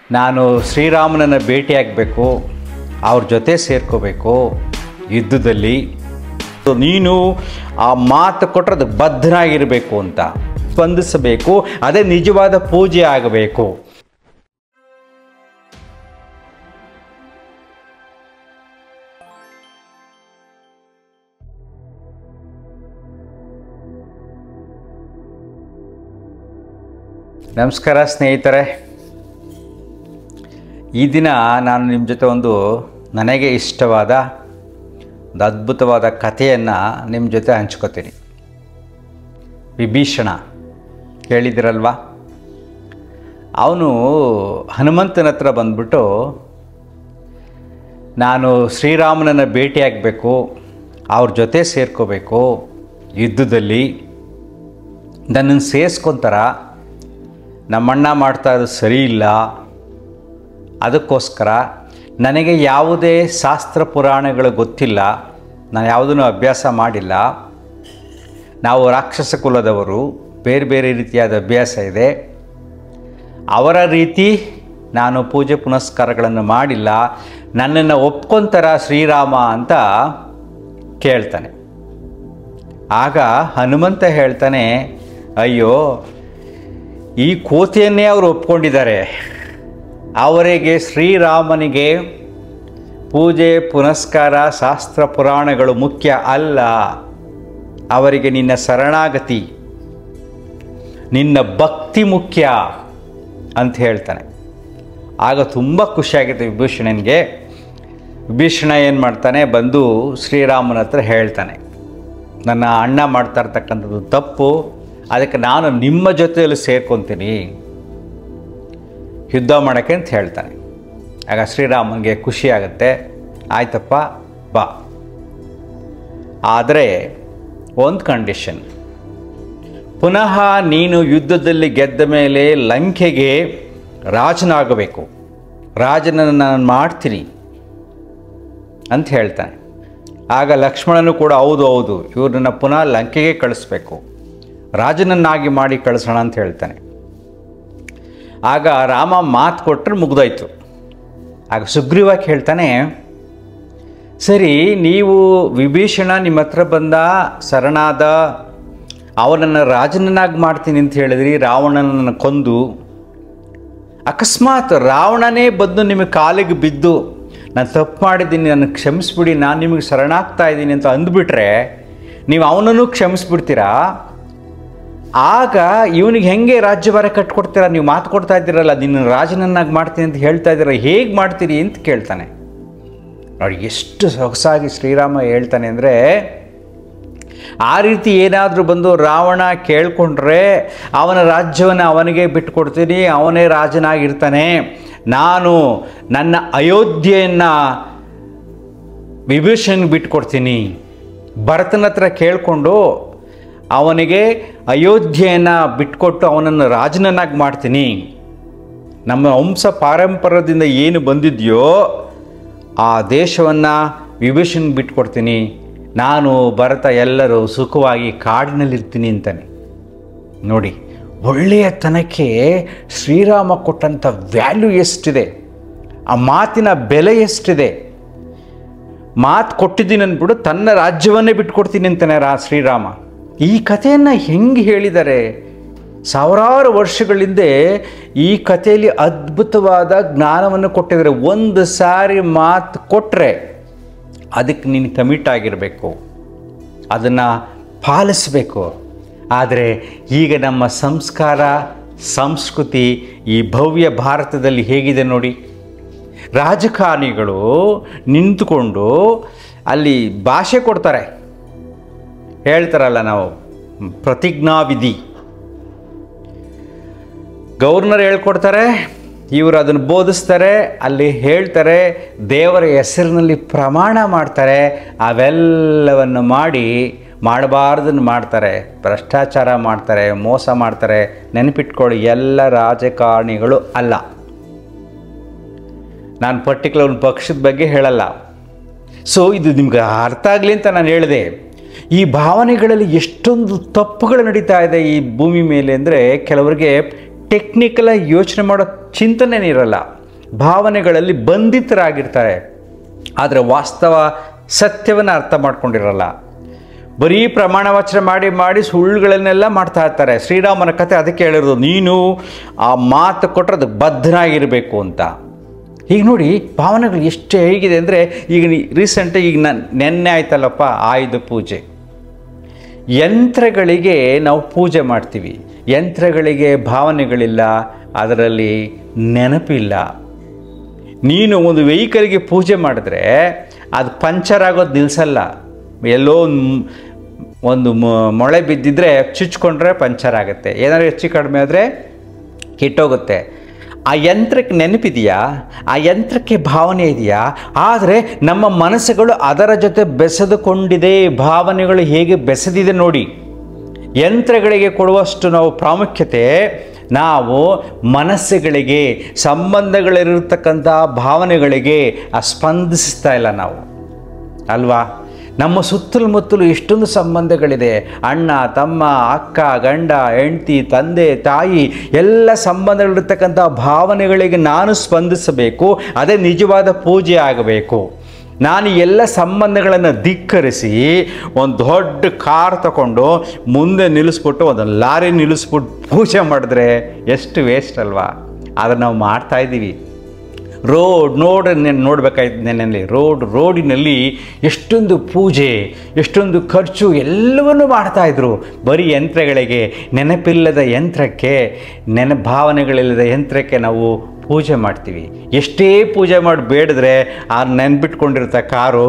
ನಾನು ಶ್ರೀರಾಮನನ್ನು ಭೇಟಿಯಾಗಬೇಕು ಅವ್ರ ಜೊತೆ ಸೇರ್ಕೋಬೇಕು ಯುದ್ಧದಲ್ಲಿ ಸೊ ನೀನು ಆ ಮಾತು ಕೊಟ್ಟರೆ ಅದಕ್ಕೆ ಬದ್ಧನಾಗಿರಬೇಕು ಅಂತ ಸ್ಪಂದಿಸಬೇಕು ಅದೇ ನಿಜವಾದ ಪೂಜೆ ಆಗಬೇಕು ನಮಸ್ಕಾರ ಸ್ನೇಹಿತರೆ ಈ ದಿನ ನಾನು ನಿಮ್ಮ ಜೊತೆ ಒಂದು ನನಗೆ ಇಷ್ಟವಾದ ಒಂದು ಅದ್ಭುತವಾದ ಕಥೆಯನ್ನು ನಿಮ್ಮ ಜೊತೆ ಹಂಚ್ಕೋತೀನಿ ವಿಭೀಷಣ ಕೇಳಿದಿರಲ್ವಾ ಅವನು ಹನುಮಂತನ ಹತ್ರ ಬಂದ್ಬಿಟ್ಟು ನಾನು ಶ್ರೀರಾಮನನ್ನು ಭೇಟಿಯಾಗಬೇಕು ಅವ್ರ ಜೊತೆ ಸೇರ್ಕೋಬೇಕು ಯುದ್ಧದಲ್ಲಿ ನನ್ನನ್ನು ಸೇರಿಸ್ಕೊಂತಾರ ನಮ್ಮಣ್ಣ ಮಾಡ್ತಾ ಇರೋದು ಸರಿ ಇಲ್ಲ ಅದಕ್ಕೋಸ್ಕರ ನನಗೆ ಯಾವುದೇ ಶಾಸ್ತ್ರ ಪುರಾಣಗಳು ಗೊತ್ತಿಲ್ಲ ನಾನು ಯಾವುದನ್ನು ಅಭ್ಯಾಸ ಮಾಡಿಲ್ಲ ನಾವು ರಾಕ್ಷಸ ಕುಲದವರು ಬೇರೆ ಬೇರೆ ರೀತಿಯಾದ ಅಭ್ಯಾಸ ಇದೆ ಅವರ ರೀತಿ ನಾನು ಪೂಜೆ ಪುನಸ್ಕಾರಗಳನ್ನು ಮಾಡಿಲ್ಲ ನನ್ನನ್ನು ಒಪ್ಕೊಂತಾರ ಶ್ರೀರಾಮ ಅಂತ ಕೇಳ್ತಾನೆ ಆಗ ಹನುಮಂತ ಹೇಳ್ತಾನೆ ಅಯ್ಯೋ ಈ ಕೋತೆಯನ್ನೇ ಅವರು ಒಪ್ಕೊಂಡಿದ್ದಾರೆ ಅವರಿಗೆ ಶ್ರೀರಾಮನಿಗೆ ಪೂಜೆ ಪುನಸ್ಕಾರ ಶಾಸ್ತ್ರ ಪುರಾಣಗಳು ಮುಖ್ಯ ಅಲ್ಲ ಅವರಿಗೆ ನಿನ್ನ ಶರಣಾಗತಿ ನಿನ್ನ ಭಕ್ತಿ ಮುಖ್ಯ ಅಂತ ಹೇಳ್ತಾನೆ ಆಗ ತುಂಬ ಖುಷಿಯಾಗುತ್ತೆ ವಿಭೂಷಣನಿಗೆ ವಿಭೀಷಣ ಏನು ಮಾಡ್ತಾನೆ ಬಂದು ಶ್ರೀರಾಮನ ಹತ್ರ ಹೇಳ್ತಾನೆ ನನ್ನ ಅಣ್ಣ ಮಾಡ್ತಾ ಇರ್ತಕ್ಕಂಥದ್ದು ತಪ್ಪು ಅದಕ್ಕೆ ನಾನು ನಿಮ್ಮ ಜೊತೆಯಲ್ಲಿ ಸೇರ್ಕೊತೀನಿ ಯುದ್ಧ ಮಾಡೋಕ್ಕೆ ಅಂತ ಹೇಳ್ತಾನೆ ಆಗ ಶ್ರೀರಾಮನಿಗೆ ಖುಷಿ ಆಗುತ್ತೆ ಆಯ್ತಪ್ಪ ಬಾ ಆದರೆ ಒಂದು ಕಂಡೀಷನ್ ಪುನಃ ನೀನು ಯುದ್ಧದಲ್ಲಿ ಗೆದ್ದ ಮೇಲೆ ಲಂಕೆಗೆ ರಾಜನಾಗಬೇಕು ರಾಜನನ್ನು ನಾನು ಮಾಡ್ತೀನಿ ಅಂತ ಹೇಳ್ತಾನೆ ಆಗ ಲಕ್ಷ್ಮಣನು ಕೂಡ ಹೌದು ಹೌದು ಇವ್ರನ್ನ ಪುನಃ ಲಂಕೆಗೆ ಕಳಿಸ್ಬೇಕು ರಾಜನನ್ನಾಗಿ ಮಾಡಿ ಕಳಿಸೋಣ ಅಂತ ಹೇಳ್ತಾನೆ ಆಗ ರಾಮ ಮಾತು ಕೊಟ್ಟರೆ ಮುಗ್ದೋಯ್ತು ಆಗ ಸುಗ್ರೀವಾಗಿ ಹೇಳ್ತಾನೆ ಸರಿ ನೀವು ವಿಭೀಷಣ ನಿಮ್ಮ ಹತ್ರ ಬಂದ ಶರಣಾದ ಅವನನ್ನು ರಾಜನನ್ನಾಗಿ ಮಾಡ್ತೀನಿ ಅಂತ ಹೇಳಿದ್ರಿ ರಾವಣನನ್ನು ಕೊಂದು ಅಕಸ್ಮಾತ್ ರಾವಣನೇ ಬಂದು ನಿಮಗೆ ಕಾಲಿಗೆ ಬಿದ್ದು ನಾನು ತಪ್ಪು ಮಾಡಿದ್ದೀನಿ ನನ್ನ ಕ್ಷಮಿಸ್ಬಿಡಿ ನಾನು ನಿಮಗೆ ಶರಣಾಗ್ತಾ ಇದ್ದೀನಿ ಅಂತ ಅಂದ್ಬಿಟ್ರೆ ನೀವು ಅವನನ್ನು ಕ್ಷಮಿಸ್ಬಿಡ್ತೀರಾ ಆಗ ಇವನಿಗೆ ಹೆಂಗೆ ರಾಜ್ಯಭಾರ ಕಟ್ಕೊಡ್ತೀರಾ ನೀವು ಮಾತು ಕೊಡ್ತಾ ಇದ್ದೀರಲ್ಲ ನಿನ್ನ ರಾಜನನ್ನಾಗಿ ಮಾಡ್ತೀನಿ ಅಂತ ಹೇಳ್ತಾ ಇದ್ದೀರ ಹೇಗೆ ಮಾಡ್ತೀರಿ ಅಂತ ಕೇಳ್ತಾನೆ ನೋಡಿ ಎಷ್ಟು ಸೊಗಸಾಗಿ ಶ್ರೀರಾಮ ಹೇಳ್ತಾನೆ ಅಂದರೆ ಆ ರೀತಿ ಏನಾದರೂ ಬಂದು ರಾವಣ ಕೇಳ್ಕೊಂಡ್ರೆ ಅವನ ರಾಜ್ಯವನ್ನು ಅವನಿಗೆ ಬಿಟ್ಕೊಡ್ತೀನಿ ಅವನೇ ರಾಜನಾಗಿರ್ತಾನೆ ನಾನು ನನ್ನ ಅಯೋಧ್ಯೆಯನ್ನು ವಿಭೀಷಣ್ಗೆ ಬಿಟ್ಕೊಡ್ತೀನಿ ಭರತನ ಹತ್ರ ಕೇಳಿಕೊಂಡು ಅವನಿಗೆ ಅಯೋಧ್ಯೆಯನ್ನು ಬಿಟ್ಕೊಟ್ಟು ಅವನನ್ನು ರಾಜನನ್ನಾಗಿ ಮಾಡ್ತೀನಿ ನಮ್ಮ ವಂಶ ಪಾರಂಪರ್ಯದಿಂದ ಏನು ಬಂದಿದೆಯೋ ಆ ದೇಶವನ್ನು ವಿಭೀಷಣ್ಗೆ ಬಿಟ್ಕೊಡ್ತೀನಿ ನಾನು ಭರತ ಎಲ್ಲರೂ ಸುಖವಾಗಿ ಕಾಡಿನಲ್ಲಿರ್ತೀನಿ ಅಂತಾನೆ ನೋಡಿ ಒಳ್ಳೆಯತನಕ್ಕೆ ಶ್ರೀರಾಮ ಕೊಟ್ಟಂಥ ವ್ಯಾಲ್ಯೂ ಎಷ್ಟಿದೆ ಆ ಮಾತಿನ ಬೆಲೆ ಎಷ್ಟಿದೆ ಮಾತು ಕೊಟ್ಟಿದ್ದೀನಿ ಅಂದ್ಬಿಟ್ಟು ತನ್ನ ರಾಜ್ಯವನ್ನೇ ಬಿಟ್ಕೊಡ್ತೀನಿ ಅಂತಾನೆ ರಾ ಶ್ರೀರಾಮ ಈ ಕಥೆಯನ್ನು ಹೆಂಗೆ ಹೇಳಿದ್ದಾರೆ ಸಾವಿರಾರು ವರ್ಷಗಳಿಂದ ಈ ಕಥೆಯಲ್ಲಿ ಅದ್ಭುತವಾದ ಜ್ಞಾನವನ್ನು ಕೊಟ್ಟಿದ್ದಾರೆ ಒಂದು ಸಾರಿ ಮಾತು ಕೊಟ್ಟರೆ ಅದಕ್ಕೆ ನೀನು ಕಮಿಟ್ ಆಗಿರಬೇಕು ಅದನ್ನು ಪಾಲಿಸಬೇಕು ಆದರೆ ಈಗ ನಮ್ಮ ಸಂಸ್ಕಾರ ಸಂಸ್ಕೃತಿ ಈ ಭವ್ಯ ಭಾರತದಲ್ಲಿ ಹೇಗಿದೆ ನೋಡಿ ರಾಜಕಾರಣಿಗಳು ನಿಂತುಕೊಂಡು ಅಲ್ಲಿ ಭಾಷೆ ಕೊಡ್ತಾರೆ ಹೇಳ್ತಾರಲ್ಲ ನಾವು ಪ್ರತಿಜ್ಞಾವಿಧಿ ಗವರ್ನರ್ ಹೇಳ್ಕೊಡ್ತಾರೆ ಇವರು ಅದನ್ನು ಬೋಧಿಸ್ತಾರೆ ಅಲ್ಲಿ ಹೇಳ್ತಾರೆ ದೇವರ ಹೆಸರಿನಲ್ಲಿ ಪ್ರಮಾಣ ಮಾಡ್ತಾರೆ ಅವೆಲ್ಲವನ್ನು ಮಾಡಿ ಮಾಡಬಾರ್ದನ್ನು ಮಾಡ್ತಾರೆ ಭ್ರಷ್ಟಾಚಾರ ಮಾಡ್ತಾರೆ ಮೋಸ ಮಾಡ್ತಾರೆ ನೆನಪಿಟ್ಕೊಳ್ಳಿ ಎಲ್ಲ ರಾಜಕಾರಣಿಗಳು ಅಲ್ಲ ನಾನು ಪರ್ಟಿಕ್ಯುಲರ್ ಒಂದು ಪಕ್ಷದ ಬಗ್ಗೆ ಹೇಳಲ್ಲ ಸೊ ಇದು ನಿಮ್ಗೆ ಅರ್ಥ ಆಗಲಿ ಅಂತ ನಾನು ಹೇಳಿದೆ ಈ ಭಾವನೆಗಳಲ್ಲಿ ಎಷ್ಟೊಂದು ತಪ್ಪುಗಳು ನಡೀತಾ ಇದೆ ಈ ಭೂಮಿ ಮೇಲೆ ಅಂದರೆ ಕೆಲವರಿಗೆ ಟೆಕ್ನಿಕಲಾಗಿ ಯೋಚನೆ ಮಾಡೋ ಚಿಂತನೆ ಇರಲ್ಲ ಭಾವನೆಗಳಲ್ಲಿ ಬಂಧಿತರಾಗಿರ್ತಾರೆ ಆದರೆ ವಾಸ್ತವ ಸತ್ಯವನ್ನು ಅರ್ಥ ಮಾಡ್ಕೊಂಡಿರಲ್ಲ ಬರೀ ಪ್ರಮಾಣ ವಚನ ಮಾಡಿ ಮಾಡಿ ಸುಳ್ಳುಗಳನ್ನೆಲ್ಲ ಮಾಡ್ತಾ ಇರ್ತಾರೆ ಶ್ರೀರಾಮನ ಕಥೆ ಅದಕ್ಕೆ ಹೇಳಿರೋದು ನೀನು ಆ ಮಾತು ಕೊಟ್ಟರೆ ಅದಕ್ಕೆ ಬದ್ಧನಾಗಿರಬೇಕು ಅಂತ ಈಗ ನೋಡಿ ಭಾವನೆಗಳು ಎಷ್ಟು ಹೇಗಿದೆ ಅಂದರೆ ಈಗ ರೀಸೆಂಟಾಗಿ ಈಗ ನಾನು ನೆನ್ನೆ ಆಯ್ತಲ್ಲಪ್ಪ ಆಯುಧ ಪೂಜೆ ಯಂತ್ರಗಳಿಗೆ ನಾವು ಪೂಜೆ ಮಾಡ್ತೀವಿ ಯಂತ್ರಗಳಿಗೆ ಭಾವನೆಗಳಿಲ್ಲ ಅದರಲ್ಲಿ ನೆನಪಿಲ್ಲ ನೀನು ಒಂದು ವೆಹಿಕಲ್ಗೆ ಪೂಜೆ ಮಾಡಿದ್ರೆ ಅದು ಪಂಚರ್ ಆಗೋದು ನಿಲ್ಲಿಸಲ್ಲ ಎಲ್ಲೋ ಒಂದು ಮ್- ಒಂದು ಮ- ಮೊಳೆ ಬಿದ್ದಿದ್ರೆ ಚುಚ್ಕೊಂಡ್ರೆ ಪಂಚರ್ ಆಗುತ್ತೆ ಏನಾದ್ರು ಹೆಚ್ಚು ಕಡಿಮೆ ಆದರೆ ಕೆಟ್ಟೋಗುತ್ತೆ ಆ ಯಂತ್ರಕ್ಕೆ ನೆನಪಿದೆಯಾ ಆ ಯಂತ್ರಕ್ಕೆ ಭಾವನೆ ಇದೆಯಾ ಆದರೆ ನಮ್ಮ ಮನಸ್ಸುಗಳು ಅದರ ಜೊತೆ ಬೆಸೆದುಕೊಂಡಿದೆ ಭಾವನೆಗಳು ಹೇಗೆ ಬೆಸೆದಿದೆ ನೋಡಿ ಯಂತ್ರಗಳಿಗೆ ಕೊಡುವಷ್ಟು ನಾವು ಪ್ರಾಮುಖ್ಯತೆ ನಾವು ಮನಸ್ಸುಗಳಿಗೆ ಸಂಬಂಧಗಳಿರತಕ್ಕಂಥ ಭಾವನೆಗಳಿಗೆ ಆ ಸ್ಪಂದಿಸ್ತಾ ಇಲ್ಲ ನಾವು ಅಲ್ವಾ ನಮ್ಮ ಸುತ್ತಲೂ ಮುತ್ತಲು ಎಷ್ಟೊಂದು ಸಂಬಂಧಗಳಿದೆ ಅಣ್ಣ ತಮ್ಮ ಅಕ್ಕ ಗಂಡ ಹೆಂಡತಿ ತಂದೆ ತಾಯಿ ಎಲ್ಲ ಸಂಬಂಧಗಳಿರ್ತಕ್ಕಂಥ ಭಾವನೆಗಳಿಗೆ ನಾನು ಸ್ಪಂದಿಸಬೇಕು ಅದೇ ನಿಜವಾದ ಪೂಜೆ ಆಗಬೇಕು ನಾನು ಎಲ್ಲ ಸಂಬಂಧಗಳನ್ನು ಧಿಕ್ಕರಿಸಿ ಒಂದು ದೊಡ್ಡ ಕಾರ್ ತಗೊಂಡು ಮುಂದೆ ನಿಲ್ಲಿಸ್ಬಿಟ್ಟು ಒಂದು ಲಾರಿ ನಿಲ್ಲಿಸ್ಬಿಟ್ಟು ಪೂಜೆ ಮಾಡಿದ್ರೆ ಎಷ್ಟು ವೇಸ್ಟ್ ಅಲ್ವಾ ಅದನ್ನು ನಾವು ಮಾಡ್ತಾ ಇದ್ದೀವಿ ರೋಡ್ ನೋಡ್ ನೋಡ್ಬೇಕಾಯ್ತು ನೆನ್ನಲ್ಲಿ ರೋಡ್ ರೋಡಿನಲ್ಲಿ ಎಷ್ಟೊಂದು ಪೂಜೆ ಎಷ್ಟೊಂದು ಖರ್ಚು ಎಲ್ಲವನ್ನೂ ಮಾಡ್ತಾಯಿದ್ರು ಬರೀ ಯಂತ್ರಗಳಿಗೆ ನೆನಪಿಲ್ಲದ ಯಂತ್ರಕ್ಕೆ ನೆನ ಭಾವನೆಗಳಿಲ್ಲದ ಯಂತ್ರಕ್ಕೆ ನಾವು ಪೂಜೆ ಮಾಡ್ತೀವಿ ಎಷ್ಟೇ ಪೂಜೆ ಮಾಡಿ ಬೇಡಿದ್ರೆ ಆ ನೆನ್ಬಿಟ್ಕೊಂಡಿರ್ತ ಕಾರು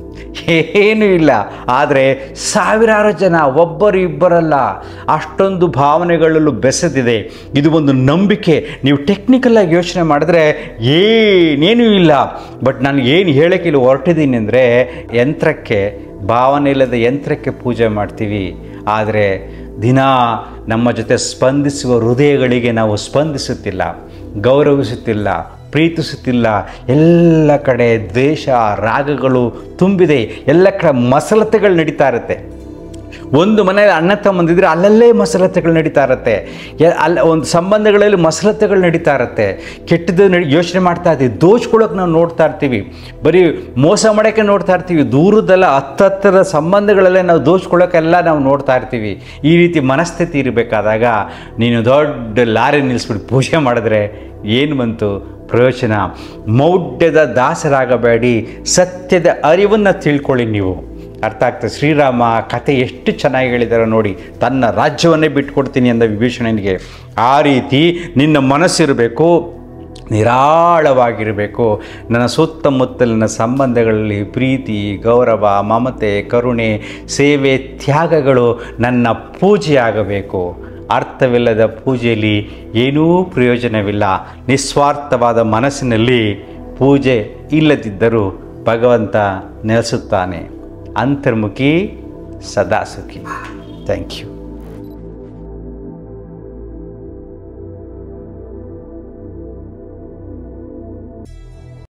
ಏನೂ ಇಲ್ಲ ಆದರೆ ಸಾವಿರಾರು ಜನ ಒಬ್ಬರು ಇಬ್ಬರಲ್ಲ ಅಷ್ಟೊಂದು ಭಾವನೆಗಳಲ್ಲೂ ಬೆಸೆದಿದೆ ಇದು ಒಂದು ನಂಬಿಕೆ ನೀವು ಟೆಕ್ನಿಕಲಾಗಿ ಯೋಚನೆ ಮಾಡಿದ್ರೆ ಏನೇನೂ ಇಲ್ಲ ಬಟ್ ನಾನು ಏನು ಹೇಳೋಕ್ಕೆ ಇಲ್ಲಿ ಹೊರಟಿದ್ದೀನಿ ಅಂದರೆ ಯಂತ್ರಕ್ಕೆ ಭಾವನೆ ಇಲ್ಲದ ಯಂತ್ರಕ್ಕೆ ಪೂಜೆ ಮಾಡ್ತೀವಿ ಆದರೆ ದಿನ ನಮ್ಮ ಜೊತೆ ಸ್ಪಂದಿಸುವ ಹೃದಯಗಳಿಗೆ ನಾವು ಸ್ಪಂದಿಸುತ್ತಿಲ್ಲ ಗೌರವಿಸುತ್ತಿಲ್ಲ ಪ್ರೀತಿಸುತ್ತಿಲ್ಲ ಎಲ್ಲ ಕಡೆ ದ್ವೇಷ ರಾಗಗಳು ತುಂಬಿದೆ ಎಲ್ಲ ಕಡೆ ಮಸಲತೆಗಳು ನಡೀತಾ ಇರುತ್ತೆ ಒಂದು ಮನೆಯಲ್ಲಿ ಅಣ್ಣ ತಮ್ಮಂದಿದ್ರೆ ಅಲ್ಲಲ್ಲೇ ಮಸಲತೆಗಳು ನಡೀತಾ ಇರುತ್ತೆ ಎ- ಅಲ್ಲ ಒಂದು ಸಂಬಂಧಗಳಲ್ಲಿ ಮಸಲತೆಗಳು ನಡೀತಾ ಇರುತ್ತೆ ಕೆಟ್ಟದ್ದು ನಡಿ ಯೋಚನೆ ಮಾಡ್ತಾ ಇರ್ತೀವಿ ದೋಚ್ಕೊಳ್ಳೋಕೆ ನಾವು ನೋಡ್ತಾ ಇರ್ತೀವಿ ಬರೀ ಮೋಸ ಮಾಡೋಕ್ಕೆ ನೋಡ್ತಾ ಇರ್ತೀವಿ ದೂರದಲ್ಲ ಹತ್ತತ್ತರ ಸಂಬಂಧಗಳಲ್ಲೇ ನಾವು ದೋಚ್ಕೊಳ್ಳೋಕ್ಕೆಲ್ಲ ನಾವು ನೋಡ್ತಾ ಇರ್ತೀವಿ ಈ ರೀತಿ ಮನಸ್ಥಿತಿ ಇರಬೇಕಾದಾಗ ನೀನು ದೊಡ್ಡ ಲಾರಿ ನಿಲ್ಲಿಸ್ಬಿಟ್ಟು ಪೂಜೆ ಮಾಡಿದ್ರೆ ಏನು ಬಂತು ಪ್ರಯೋಜನ ಮೌಢ್ಯದ ದಾಸರಾಗಬೇಡಿ ಸತ್ಯದ ಅರಿವನ್ನು ತಿಳ್ಕೊಳ್ಳಿ ನೀವು ಅರ್ಥ ಆಗ್ತದೆ ಶ್ರೀರಾಮ ಕತೆ ಎಷ್ಟು ಚೆನ್ನಾಗಿ ಹೇಳಿದ್ದಾರೆ ನೋಡಿ ತನ್ನ ರಾಜ್ಯವನ್ನೇ ಬಿಟ್ಕೊಡ್ತೀನಿ ಅಂದ ವಿಭೀಷಣನಿಗೆ ಆ ರೀತಿ ನಿನ್ನ ಮನಸ್ಸಿರಬೇಕು ನಿರಾಳವಾಗಿರಬೇಕು ನನ್ನ ಸುತ್ತಮುತ್ತಲಿನ ಸಂಬಂಧಗಳಲ್ಲಿ ಪ್ರೀತಿ ಗೌರವ ಮಮತೆ ಕರುಣೆ ಸೇವೆ ತ್ಯಾಗಗಳು ನನ್ನ ಪೂಜೆಯಾಗಬೇಕು ಅರ್ಥವಿಲ್ಲದ ಪೂಜೆಯಲ್ಲಿ ಏನೂ ಪ್ರಯೋಜನವಿಲ್ಲ ನಿಸ್ವಾರ್ಥವಾದ ಮನಸ್ಸಿನಲ್ಲಿ ಪೂಜೆ ಇಲ್ಲದಿದ್ದರೂ ಭಗವಂತ ನೆಲೆಸುತ್ತಾನೆ ಅಂತರ್ಮುಖಿ ಸದಾ ಸುಖಿ ಥ್ಯಾಂಕ್ ಯು